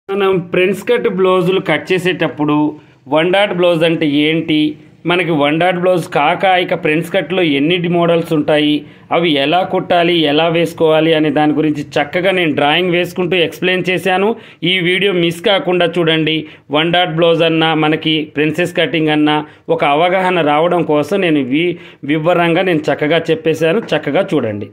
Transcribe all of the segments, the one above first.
మనం prince cut బ్లౌజులు cut చేసేటప్పుడు వన్ డాట్ బ్లౌజ్ అంటే ఏంటి మనకి వన్ డాట్ బ్లౌజ్ కాక ఇక ప్రిన్స్ కట్లో ఎన్ని మోడల్స్ ఉంటాయి అవి ఎలా కుట్టాలి ఎలా వేసుకోవాలి అనే దాని గురించి చక్కగా నేను డ్రాయింగ్ వేసుకుంటూ ఎక్స్ప్లెయిన్ చేశాను ఈ వీడియో మిస్ కాకుండా చూడండి వన్ డాట్ బ్లౌజ్ అన్నా మనకి ప్రిన్సెస్ కటింగ్ అన్నా ఒక అవగాహన రావడం కోసం నేను వి వివరంగా నేను చక్కగా చెప్పేశాను చక్కగా చూడండి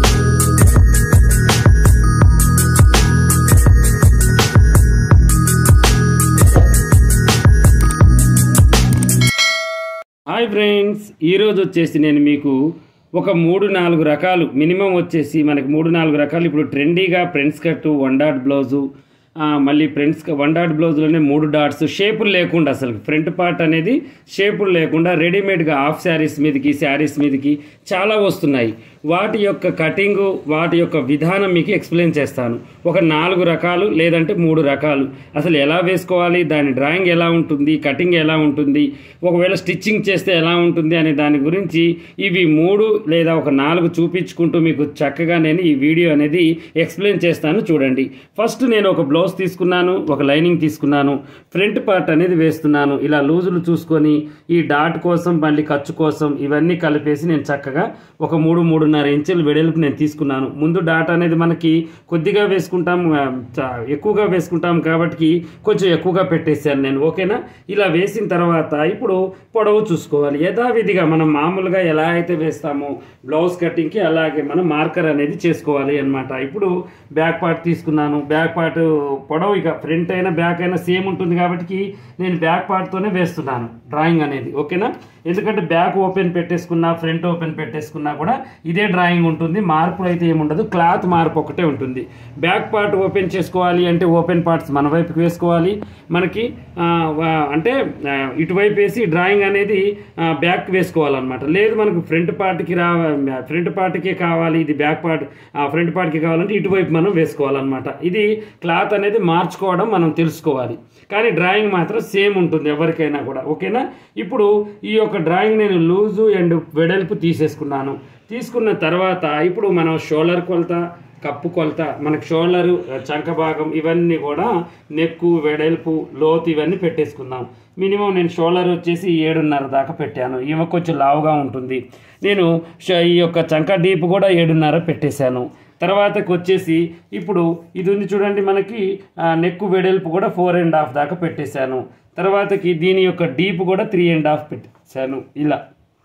హాయ్ ఫ్రెండ్స్ ఈరోజు వచ్చేసి నేను మీకు ఒక మూడు నాలుగు రకాలు మినిమం వచ్చేసి మనకి మూడు నాలుగు రకాలు ఇప్పుడు ట్రెండీగా ప్రింట్స్ కట్టు వన్ డాట్ బ్లౌజు ఆ, మళ్ళీ ప్రింట్స్ వన్ డాట్ బ్లౌజ్లోనే మూడు డాట్స్ షేపులు లేకుండా అసలు ఫ్రంట్ పార్ట్ అనేది షేపులు లేకుండా రెడీమేడ్గా హాఫ్ శారీస్ మీదకి శారీస్ మీదకి చాలా వస్తున్నాయి వాటి యొక్క కటింగ్ వాటి యొక్క విధానం మీకు ఎక్స్ప్లెయిన్ చేస్తాను ఒక నాలుగు రకాలు లేదంటే మూడు రకాలు అసలు ఎలా వేసుకోవాలి దాని డ్రాయింగ్ ఎలా ఉంటుంది కటింగ్ ఎలా ఉంటుంది ఒకవేళ స్టిచ్చింగ్ చేస్తే ఎలా ఉంటుంది అనే దాని గురించి ఇవి మూడు లేదా ఒక నాలుగు చూపించుకుంటూ మీకు చక్కగా నేను ఈ వీడియో అనేది ఎక్స్ప్లెయిన్ చేస్తాను చూడండి ఫస్ట్ నేను ఒక బ్లౌజ్ తీసుకున్నాను ఒక లైనింగ్ తీసుకున్నాను ఫ్రంట్ పార్ట్ అనేది వేస్తున్నాను ఇలా లూజులు చూసుకొని ఈ డాట్ కోసం మళ్ళీ ఖర్చు కోసం ఇవన్నీ కలిపేసి నేను చక్కగా ఒక మూడు మూడున్నర ఇంచులు వెడల్పు నేను తీసుకున్నాను ముందు డాట్ అనేది మనకి కొద్దిగా వేసుకుంటాం ఆ, చా- ఎక్కువగా వేసుకుంటాం కాబట్టి కొంచెం ఎక్కువగా పెట్టేశాను నేను ఓకేనా ఇలా వేసిన తర్వాత ఇప్పుడు పొడవు చూసుకోవాలి యథావిధిగా మనం మామూలుగా ఎలా అయితే వేస్తామో బ్లౌజ్ కటింగ్కి అలాగే మనం మార్కర్ అనేది చేసుకోవాలి అన్నమాట ఇప్పుడు బ్యాక్ పార్ట్ తీసుకున్నాను బ్యాక్ పార్ట్ పొడవు ఇక ఫ్రంట్ అయినా బ్యాక్ అయినా సేమ్ ఉంటుంది కాబట్టి నేను బ్యాక్ పార్ట్తోనే వేస్తున్నాను డ్రాయింగ్ అనేది ఓకేనా ఎందుకంటే బ్యాక్ ఓపెన్ పెట్టేసుకున్నా ఫ్రంట్ ఓపెన్ పెట్టేసుకున్నా కూడా ఇదే డ్రాయింగ్ ఉంటుంది మార్పు అయితే ఏముండదు క్లాత్ మార్పు ఒకటే ఉంటుంది బ్యాక్ పార్ట్ ఓపెన్ చేసుకోవాలి అంటే ఓపెన్ పార్ట్స్ మన వైపుకి వేసుకోవాలి మనకి ఆ, వా- అంటే ఆ, ఇటువైపు వేసి డ్రాయింగ్ అనేది ఆ, బ్యాక్ వేసుకోవాలన్నమాట లేదు మనకు ఫ్రంట్ పార్ట్కి రా ఫ్రంట్ పార్ట్కే కావాలి ఇది బ్యాక్ పార్ట్ ఫ్రంట్ పార్ట్కి కావాలంటే ఇటువైపు మనం వేసుకోవాలన్నమాట ఇది క్లాత్ అనేది మార్చుకోవడం మనం తెలుసుకోవాలి కానీ డ్రాయింగ్ మాత్రం సేమ్ ఉంటుంది ఎవరికైనా కూడా ఓకేనా ఇప్పుడు ఈ యొక్క డ్రాయింగ్ నేను లూజు అండ్ వెడల్పు తీసేసుకున్నాను తీసుకున్న తర్వాత ఇప్పుడు మనం షోల్డర్ కొలత కప్పు కొలత మనకు షోల్డర్ చంక భాగం ఇవన్నీ కూడా నెక్కు వెడల్పు లోతు ఇవన్నీ పెట్టేసుకుందాం మినిమం నేను షోల్డర్ వచ్చేసి ఏడున్నర దాకా పెట్టాను ఈమె కొంచెం లావుగా ఉంటుంది నేను ష- ఈ యొక్క చంక డీప్ కూడా ఏడున్నర పెట్టేశాను తర్వాతకి వచ్చేసి ఇప్పుడు ఇది ఉంది చూడండి మనకి ఆ, నెక్కు వెడల్పు కూడా ఫోర్ అండ్ హాఫ్ దాకా పెట్టేశాను తర్వాతకి దీని యొక్క డీప్ కూడా త్రీ అండ్ హాఫ్ పెట్టేశాను ఇలా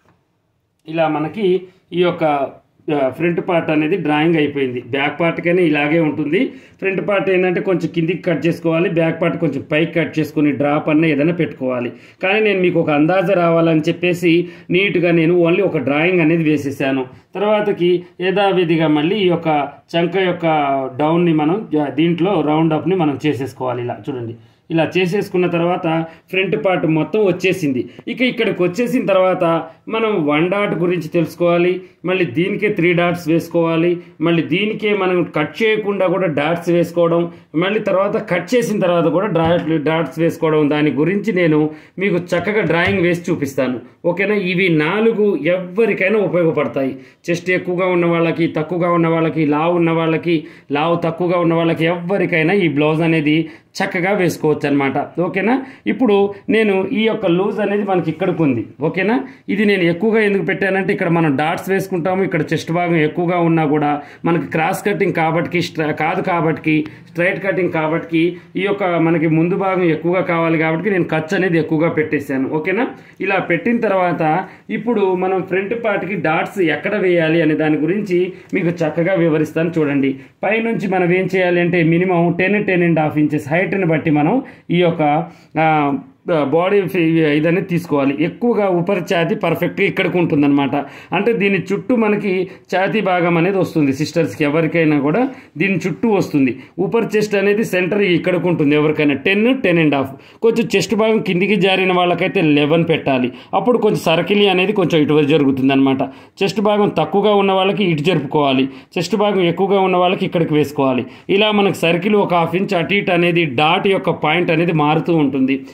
ఇలా మనకి ఈ యొక్క ఫ్రంట్ పార్ట్ అనేది డ్రాయింగ్ అయిపోయింది బ్యాక్ పార్ట్ కైనా ఇలాగే ఉంటుంది ఫ్రంట్ పార్ట్ ఏంటంటే కొంచెం కిందికి కట్ చేసుకోవాలి బ్యాక్ పార్ట్ కొంచెం పైకి కట్ చేసుకొని డ్రాప్ అన్న ఏదైనా పెట్టుకోవాలి కానీ నేను మీకు ఒక అందాజ రావాలని చెప్పేసి నీట్గా నేను ఓన్లీ ఒక డ్రాయింగ్ అనేది వేసేసాను తర్వాతకి యథావిధిగా మళ్ళీ ఈ యొక్క చంక యొక్క డౌన్ని మనం జ- దీంట్లో రౌండ్ అప్ని మనం చేసేసుకోవాలి ఇలా చూడండి ఇలా చేసేసుకున్న తర్వాత ఫ్రంట్ పార్ట్ మొత్తం వచ్చేసింది ఇక ఇక్కడికి వచ్చేసిన తర్వాత మనం వన్ డాట్ గురించి తెలుసుకోవాలి మళ్ళీ దీనికే త్రీ డాట్స్ వేసుకోవాలి మళ్ళీ దీనికే మనం కట్ చేయకుండా కూడా డాట్స్ వేసుకోవడం మళ్ళీ తర్వాత కట్ చేసిన తర్వాత కూడా డాట్ డాట్స్ వేసుకోవడం దాని గురించి నేను మీకు చక్కగా డ్రాయింగ్ వేసి చూపిస్తాను ఓకేనా ఇవి నాలుగు ఎవరికైనా ఉపయోగపడతాయి చెస్ట్ ఎక్కువగా ఉన్న వాళ్ళకి తక్కువగా ఉన్న వాళ్ళకి లావు ఉన్న వాళ్ళకి లావు తక్కువగా ఉన్న వాళ్ళకి ఎవరికైనా ఈ బ్లౌజ్ అనేది చక్కగా వేసుకోవచ్చు అనమాట ఓకేనా ఇప్పుడు నేను ఈ యొక్క లూజ్ అనేది మనకి ఇక్కడికి ఉంది ఓకేనా ఇది నేను ఎక్కువగా ఎందుకు పెట్టానంటే ఇక్కడ మనం డాట్స్ వేసుకుంటాము ఇక్కడ చెస్ట్ భాగం ఎక్కువగా ఉన్నా కూడా మనకి క్రాస్ కటింగ్ కాబట్టి స్ట్ర- కాదు కాబట్టి స్ట్రైట్ కటింగ్ కాబట్టి ఈ యొక్క మనకి ముందు భాగం ఎక్కువగా కావాలి కాబట్టి నేను ఖర్చు అనేది ఎక్కువగా పెట్టేశాను ఓకేనా ఇలా పెట్టిన తర్వాత ఇప్పుడు మనం ఫ్రంట్ పార్ట్కి డాట్స్ ఎక్కడ వేయాలి అనే దాని గురించి మీకు చక్కగా వివరిస్తాను చూడండి పైనుంచి మనం ఏం చేయాలి అంటే minimum ten ten and half inches హైట్ని బట్టి మనం ఈ యొక్క ఆ, బాడీ ఇదనేది తీసుకోవాలి ఎక్కువగా ఉపరి ఛాతి పర్ఫెక్ట్గా ఇక్కడికి ఉంటుందన్నమాట అంటే దీని చుట్టూ మనకి ఛాతీ భాగం అనేది వస్తుంది సిస్టర్స్కి ఎవరికైనా కూడా దీని చుట్టూ వస్తుంది ఉపర్ చెస్ట్ అనేది సెంటర్ ఇక్కడికి ఉంటుంది ఎవరికైనా టెన్ టెన్ అండ్ హాఫ్ కొంచెం చెస్ట్ భాగం కిందికి జారిన వాళ్ళకైతే లెవెన్ పెట్టాలి అప్పుడు కొంచెం సర్కిల్ అనేది కొంచెం ఇటువైపు జరుగుతుంది అనమాట చెస్ట్ భాగం తక్కువగా ఉన్న వాళ్ళకి ఇటు జరుపుకోవాలి చెస్ట్ భాగం ఎక్కువగా ఉన్న వాళ్ళకి ఇక్కడికి వేసుకోవాలి ఇలా మనకు సర్కిల్ ఒక హాఫ్ ఇంచ్ అటు ఇటు అనేది డాట్ యొక్క పాయింట్ అనేది మారుతూ ఉంటుంది అలా మనం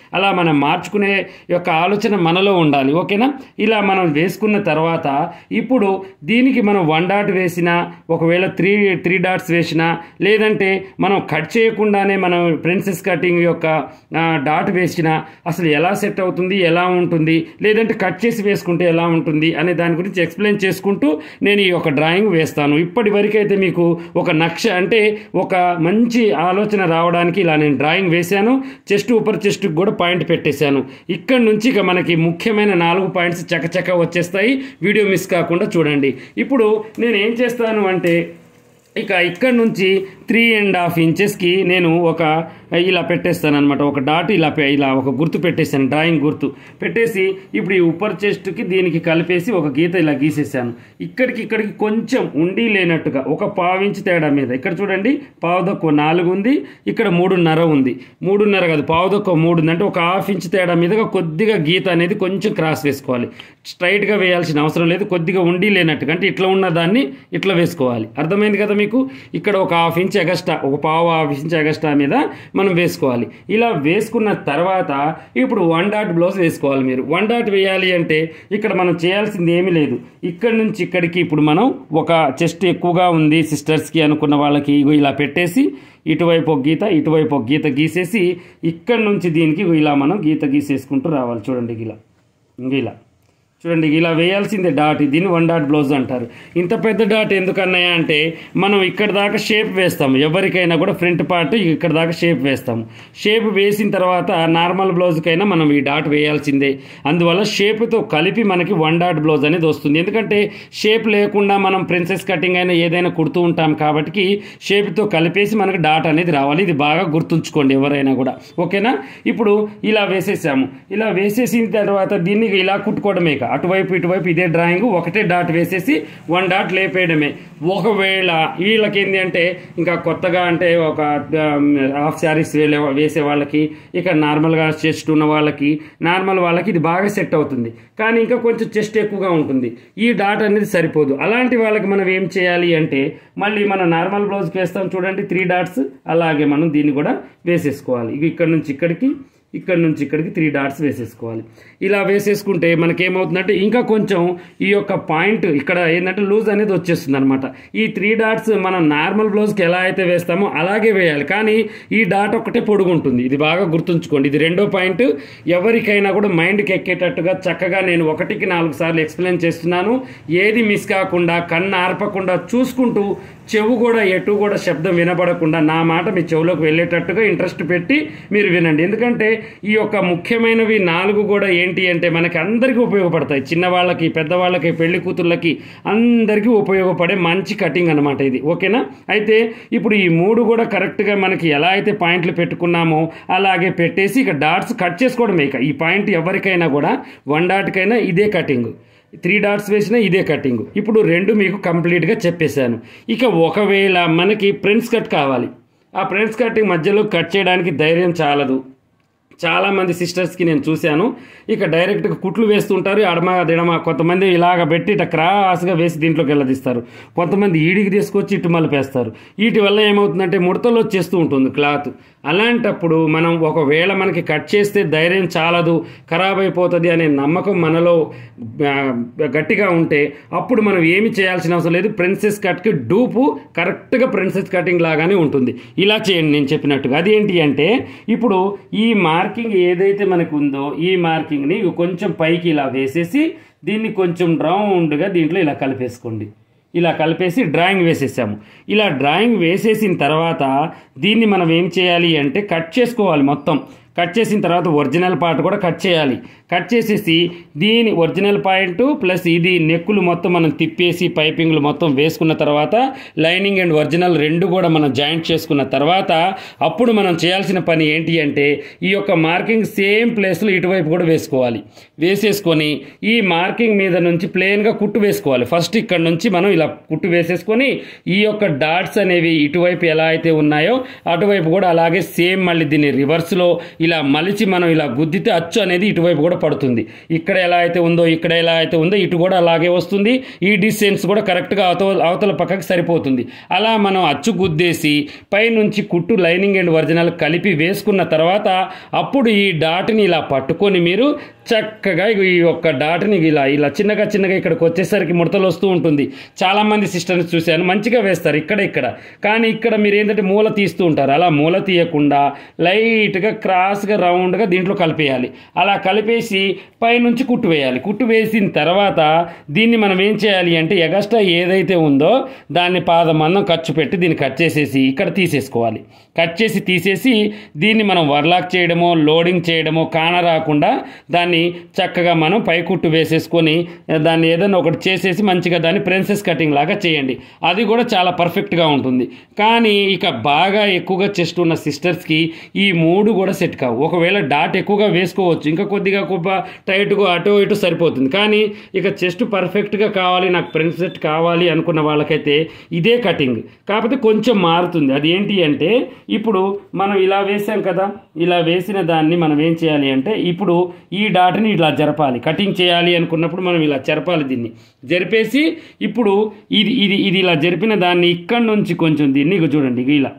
మనం మార్చుకునే యొక్క ఆలోచన మనలో ఉండాలి ఓకేనా ఇలా మనం వేసుకున్న తర్వాత ఇప్పుడు దీనికి మనం వన్ డాట్ వేసినా ఒకవేళ త్రీ త్రీ డాట్స్ వేసినా లేదంటే మనం కట్ చేయకుండానే మనం ప్రిన్సెస్ కటింగ్ యొక్క ఆ, డాట్ వేసినా అసలు ఎలా సెట్ అవుతుంది ఎలా ఉంటుంది లేదంటే కట్ చేసి వేసుకుంటే ఎలా ఉంటుంది అనే దాని గురించి ఎక్స్ప్లెయిన్ చేసుకుంటూ నేను ఈ యొక్క డ్రాయింగ్ వేస్తాను ఇప్పటి వరకు అయితే మీకు ఒక నక్ష అంటే ఒక మంచి ఆలోచన రావడానికి ఇలా నేను డ్రాయింగ్ వేశాను చెస్ట్ ఊపర్ చెస్ట్కి కూడా పాయింట్ పెట్టేశాను ఇక్కడ నుంచి ఇక మనకి ముఖ్యమైన నాలుగు పాయింట్స్ చకచక వచ్చేస్తాయి వీడియో మిస్ కాకుండా చూడండి ఇప్పుడు నేను ఏం చేస్తాను అంటే ఇక ఇక్కడ నుంచి త్రీ అండ్ హాఫ్ ఇంచెస్కి నేను ఒక ఇలా పెట్టేస్తాను అనమాట ఒక డాట్ ఇలా పె- ఇలా ఒక గుర్తు పెట్టేశాను డ్రాయింగ్ గుర్తు పెట్టేసి ఇప్పుడు ఈ ఉప్పర్ చెస్ట్కి దీనికి కలిపేసి ఒక గీత ఇలా గీసేసాను ఇక్కడికి ఇక్కడికి కొంచెం ఉండి లేనట్టుగా ఒక పావించి తేడా మీద ఇక్కడ చూడండి పావుదక్కువ నాలుగు ఉంది ఇక్కడ మూడున్నర ఉంది మూడున్నర కాదు పావుదక్కువ మూడు ఉంది అంటే ఒక హాఫ్ ఇంచ్ తేడా మీదగా కొద్దిగా గీత అనేది కొంచెం క్రాస్ వేసుకోవాలి స్ట్రైట్గా వేయాల్సిన అవసరం లేదు కొద్దిగా ఉండి లేనట్టుగా అంటే ఇట్లా ఉన్న దాన్ని ఇట్లా వేసుకోవాలి అర్థమైంది కదా మీకు ఇక్కడ ఒక హాఫ్ ఇంచ్ ఎగస్ట్రా ఒక పావు హాఫ్ ఇంచ్ ఎగస్ట్రా మీద మనం వేసుకోవాలి ఇలా వేసుకున్న తర్వాత ఇప్పుడు వన్ డాట్ బ్లౌజ్ వేసుకోవాలి మీరు వన్ డాట్ వేయాలి అంటే ఇక్కడ మనం చేయాల్సింది ఏమీ లేదు ఇక్కడ నుంచి ఇక్కడికి ఇప్పుడు మనం ఒక చెస్ట్ ఎక్కువగా ఉంది సిస్టర్స్కి అనుకున్న వాళ్ళకి ఇగో ఇలా పెట్టేసి ఇటువైపు ఒక గీత ఇటువైపు ఒక గీత గీసేసి ఇక్కడ నుంచి దీనికి ఇగో ఇలా మనం గీత గీసేసుకుంటూ రావాలి చూడండి ఇలా ఇంక ఇలా చూడండి ఇలా వేయాల్సిందే డాట్ దీన్ని వన్ డాట్ బ్లౌజ్ అంటారు ఇంత పెద్ద డాట్ ఎందుకన్నాయా అంటే మనం ఇక్కడ దాకా షేప్ వేస్తాము ఎవరికైనా కూడా ఫ్రంట్ పార్ట్ ఇక్కడ దాకా షేప్ వేస్తాము షేప్ వేసిన తర్వాత నార్మల్ బ్లౌజ్కైనా మనం ఈ డాట్ వేయాల్సిందే అందువల్ల షేప్తో కలిపి మనకి వన్ డాట్ బ్లౌజ్ అనేది వస్తుంది ఎందుకంటే షేప్ లేకుండా మనం ప్రిన్సెస్ కటింగ్ అయినా ఏదైనా కుడుతూ ఉంటాం కాబట్టి షేప్తో కలిపేసి మనకి డాట్ అనేది రావాలి ఇది బాగా గుర్తుంచుకోండి ఎవరైనా కూడా ఓకేనా ఇప్పుడు ఇలా వేసేసాము ఇలా వేసేసిన తర్వాత దీన్ని ఇలా కుట్టుకోవడమే ఇక అటువైపు ఇటువైపు ఇదే డ్రాయింగ్ ఒకటే డాట్ వేసేసి వన్ డాట్ లేపేయడమే ఒకవేళ వీళ్ళకి ఏంటి అంటే ఇంకా కొత్తగా అంటే ఒక హాఫ్ శారీస్ వేసే వాళ్ళకి ఇక నార్మల్గా చెస్ట్ ఉన్న వాళ్ళకి నార్మల్ వాళ్ళకి ఇది బాగా సెట్ అవుతుంది కానీ ఇంకా కొంచెం చెస్ట్ ఎక్కువగా ఉంటుంది ఈ డాట్ అనేది సరిపోదు అలాంటి వాళ్ళకి మనం ఏం చేయాలి అంటే మళ్ళీ మనం నార్మల్ బ్లౌజ్కి వేస్తాం చూడండి త్రీ డాట్స్ అలాగే మనం దీన్ని కూడా వేసేసుకోవాలి ఇక ఇక్కడ నుంచి ఇక్కడికి ఇక్కడ నుంచి ఇక్కడికి త్రీ డాట్స్ వేసేసుకోవాలి ఇలా వేసేసుకుంటే మనకేమవుతుందంటే ఇంకా కొంచెం ఈ యొక్క పాయింట్ ఇక్కడ ఏంటంటే లూజ్ అనేది వచ్చేస్తుంది అనమాట ఈ త్రీ డాట్స్ మనం నార్మల్ బ్లౌజ్కి ఎలా అయితే వేస్తామో అలాగే వేయాలి కానీ ఈ డాట్ ఒక్కటే పొడుగు ఉంటుంది ఇది బాగా గుర్తుంచుకోండి ఇది రెండో పాయింట్ ఎవరికైనా కూడా మైండ్కి ఎక్కేటట్టుగా చక్కగా నేను ఒకటికి నాలుగు సార్లు ఎక్స్ప్లెయిన్ చేస్తున్నాను ఏది మిస్ కాకుండా కన్ను ఆర్పకుండా చూసుకుంటూ చెవు కూడా ఎటు కూడా శబ్దం వినపడకుండా నా మాట మీ చెవులోకి వెళ్ళేటట్టుగా ఇంట్రెస్ట్ పెట్టి మీరు వినండి ఎందుకంటే ఈ యొక్క ముఖ్యమైనవి నాలుగు కూడా ఏంటి అంటే మనకి అందరికీ ఉపయోగపడతాయి చిన్నవాళ్ళకి పెద్దవాళ్ళకి పెళ్లి కూతుళ్ళకి అందరికీ ఉపయోగపడే మంచి కటింగ్ అనమాట ఇది ఓకేనా అయితే ఇప్పుడు ఈ మూడు కూడా కరెక్ట్గా మనకి ఎలా అయితే పాయింట్లు పెట్టుకున్నామో అలాగే పెట్టేసి ఇక డాట్స్ కట్ చేసుకోవడమే ఇక ఈ పాయింట్ ఎవరికైనా కూడా వన్ డాట్కైనా ఇదే కటింగ్ త్రీ డాట్స్ వేసినా ఇదే కటింగ్ ఇప్పుడు రెండు మీకు కంప్లీట్గా చెప్పేశాను ఇక ఒకవేళ మనకి ప్రిన్స్ కట్ కావాలి ఆ ప్రిన్స్ కటింగ్ మధ్యలో కట్ చేయడానికి ధైర్యం చాలదు చాలామంది సిస్టర్స్కి నేను చూశాను ఇక డైరెక్ట్గా కుట్లు వేస్తుంటారు అడమ దిడమ కొంతమంది ఇలాగ పెట్టి ఇట్లా క్రాస్గా వేసి దీంట్లోకి వెళ్ళదీస్తారు కొంతమంది ఈడికి తీసుకొచ్చి ఇటు మలిపేస్తారు వీటి వల్ల ఏమవుతుందంటే ముడతలు వచ్చేస్తూ ఉంటుంది క్లాత్ అలాంటప్పుడు మనం ఒకవేళ మనకి కట్ చేస్తే ధైర్యం చాలదు ఖరాబ్ అయిపోతుంది అనే నమ్మకం మనలో ఆ, గట్టిగా ఉంటే అప్పుడు మనం ఏమి చేయాల్సిన అవసరం లేదు ప్రిన్సెస్ కట్కి డూపు కరెక్ట్గా ప్రిన్సెస్ కటింగ్ లాగానే ఉంటుంది ఇలా చేయండి నేను చెప్పినట్టుగా అదేంటి అంటే ఇప్పుడు ఈ మార్కింగ్ ఏదైతే మనకు ఉందో ఈ మార్కింగ్ని కొంచెం పైకి ఇలా వేసేసి దీన్ని కొంచెం రౌండ్గా దీంట్లో ఇలా కలిపేసుకోండి ఇలా కలిపేసి డ్రాయింగ్ వేసేసాము ఇలా డ్రాయింగ్ వేసేసిన తర్వాత దీన్ని మనం ఏం చేయాలి అంటే కట్ చేసుకోవాలి మొత్తం కట్ చేసిన తర్వాత ఒరిజినల్ పార్ట్ కూడా కట్ చేయాలి కట్ చేసేసి దీని ఒరిజినల్ పాయింట్ ప్లస్ ఇది నెక్కులు మొత్తం మనం తిప్పేసి పైపింగ్లు మొత్తం వేసుకున్న తర్వాత లైనింగ్ అండ్ ఒరిజినల్ రెండు కూడా మనం జాయింట్ చేసుకున్న తర్వాత అప్పుడు మనం చేయాల్సిన పని ఏంటి అంటే ఈ యొక్క మార్కింగ్ సేమ్ ప్లేస్లో ఇటువైపు కూడా వేసుకోవాలి వేసేసుకొని ఈ మార్కింగ్ మీద నుంచి ప్లెయిన్గా కుట్టు వేసుకోవాలి ఫస్ట్ ఇక్కడ నుంచి మనం ఇలా కుట్టు వేసేసుకొని ఈ యొక్క డాట్స్ అనేవి ఇటువైపు ఎలా అయితే ఉన్నాయో అటువైపు కూడా అలాగే సేమ్ మళ్ళీ దీన్ని రివర్స్లో ఇలా మలిచి మనం ఇలా గుద్దితే అచ్చు అనేది ఇటువైపు కూడా పడుతుంది ఇక్కడ ఎలా అయితే ఉందో ఇక్కడ ఎలా అయితే ఉందో ఇటు కూడా అలాగే వస్తుంది ఈ డిస్టెన్స్ కూడా కరెక్ట్గా అవతల అవతల పక్కకి సరిపోతుంది అలా మనం అచ్చు గుద్దేసి పైనుంచి కుట్టు లైనింగ్ అండ్ ఒరిజినల్ కలిపి వేసుకున్న తర్వాత అప్పుడు ఈ డాట్ని ఇలా పట్టుకొని మీరు చక్కగా ఇగో ఈ యొక్క డాట్ని ఇలా ఇలా చిన్నగా చిన్నగా ఇక్కడికి వచ్చేసరికి ముడతలు వస్తూ ఉంటుంది చాలామంది సిస్టర్స్ చూశాను మంచిగా వేస్తారు ఇక్కడ ఇక్కడ కానీ ఇక్కడ మీరు ఏంటంటే మూల తీస్తూ ఉంటారు అలా మూల తీయకుండా లైట్గా క్రాస్గా రౌండ్గా దీంట్లో కలిపేయాలి అలా కలిపేసి పైనుంచి కుట్టు వేయాలి కుట్టు వేసిన తర్వాత దీన్ని మనం ఏం చేయాలి అంటే ఎగస్ట్రా ఏదైతే ఉందో దాన్ని పాదమందం ఖర్చు పెట్టి దీన్ని కట్ చేసేసి ఇక్కడ తీసేసుకోవాలి కట్ చేసి తీసేసి దీన్ని మనం వర్లాక్ చేయడమో లోడింగ్ చేయడమో కాన రాకుండా దాన్ని చక్కగా మనం పైకుట్టు వేసేసుకొని దాన్ని ఏదైనా ఒకటి చేసేసి మంచిగా దాన్ని ప్రిన్సెస్ కటింగ్ లాగా చేయండి అది కూడా చాలా పర్ఫెక్ట్గా ఉంటుంది కానీ ఇక బాగా ఎక్కువగా చెస్ట్ ఉన్న సిస్టర్స్కి ఈ మూడు కూడా సెట్ కావు ఒకవేళ డాట్ ఎక్కువగా వేసుకోవచ్చు ఇంకా కొద్దిగా కొబ్బ టైట్గా అటు ఇటు సరిపోతుంది కానీ ఇక చెస్ట్ పర్ఫెక్ట్గా కావాలి నాకు ప్రిన్స్ సెట్ కావాలి అనుకున్న వాళ్ళకైతే ఇదే కటింగ్ కాకపోతే కొంచెం మారుతుంది అది ఏంటి అంటే ఇప్పుడు మనం ఇలా వేసాం కదా ఇలా వేసిన దాన్ని మనం ఏం చేయాలి అంటే ఇప్పుడు ఈ డాట్ని ఇలా జరపాలి కటింగ్ చేయాలి అనుకున్నప్పుడు మనం ఇలా జరపాలి దీన్ని జరిపేసి ఇప్పుడు ఇది ఇది ఇది ఇలా జరిపిన దాన్ని ఇక్కడి నుంచి కొంచెం దీన్ని ఇగో చూడండి ఇగో ఇలా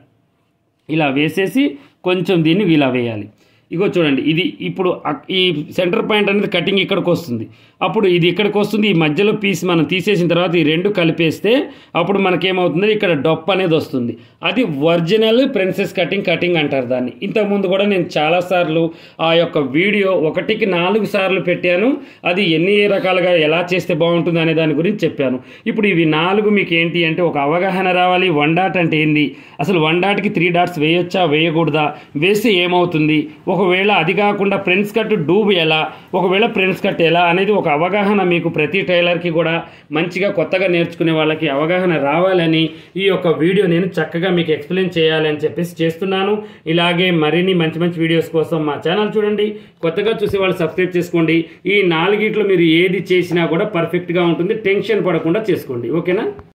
ఇలా వేసేసి కొంచెం దీన్ని ఇలా వేయాలి ఇగో చూడండి ఇది ఇప్పుడు అక్- ఈ సెంటర్ పాయింట్ అనేది కటింగ్ ఇక్కడికి వస్తుంది అప్పుడు ఇది ఇక్కడికి వస్తుంది ఈ మధ్యలో పీస్ మనం తీసేసిన తర్వాత ఈ రెండు కలిపేస్తే అప్పుడు మనకేమవుతుంది ఇక్కడ డొప్ అనేది వస్తుంది అది ఒరిజినల్ ప్రిన్సెస్ కటింగ్ కటింగ్ అంటారు దాన్ని ఇంతకుముందు కూడా నేను చాలాసార్లు ఆ యొక్క వీడియో ఒకటికి నాలుగు సార్లు పెట్టాను అది ఎన్ని రకాలుగా ఎలా చేస్తే బాగుంటుంది అనే దాని గురించి చెప్పాను ఇప్పుడు ఇవి నాలుగు మీకు ఏంటి అంటే ఒక అవగాహన రావాలి వన్ డాట్ అంటే ఏంది అసలు వన్ డాట్కి త్రీ డాట్స్ వేయొచ్చా వేయకూడదా వేస్తే ఏమవుతుంది ఒకవేళ అది కాకుండా ప్రిన్స్ కట్ డూబ్ ఎలా ఒకవేళ ప్రిన్స్ కట్ ఎలా అనేది ఒక అవగాహన మీకు ప్రతి టైలర్కి కూడా మంచిగా కొత్తగా నేర్చుకునే వాళ్ళకి అవగాహన రావాలని ఈ యొక్క వీడియో నేను చక్కగా మీకు ఎక్స్ప్లెయిన్ చేయాలి అని చెప్పేసి చేస్తున్నాను ఇలాగే మరిన్ని మంచి మంచి వీడియోస్ కోసం మా ఛానల్ చూడండి కొత్తగా చూసే వాళ్ళు సబ్స్క్రైబ్ చేసుకోండి ఈ నాలుగిట్లో మీరు ఏది చేసినా కూడా పర్ఫెక్ట్గా ఉంటుంది టెన్షన్ పడకుండా చేసుకోండి ఓకేనా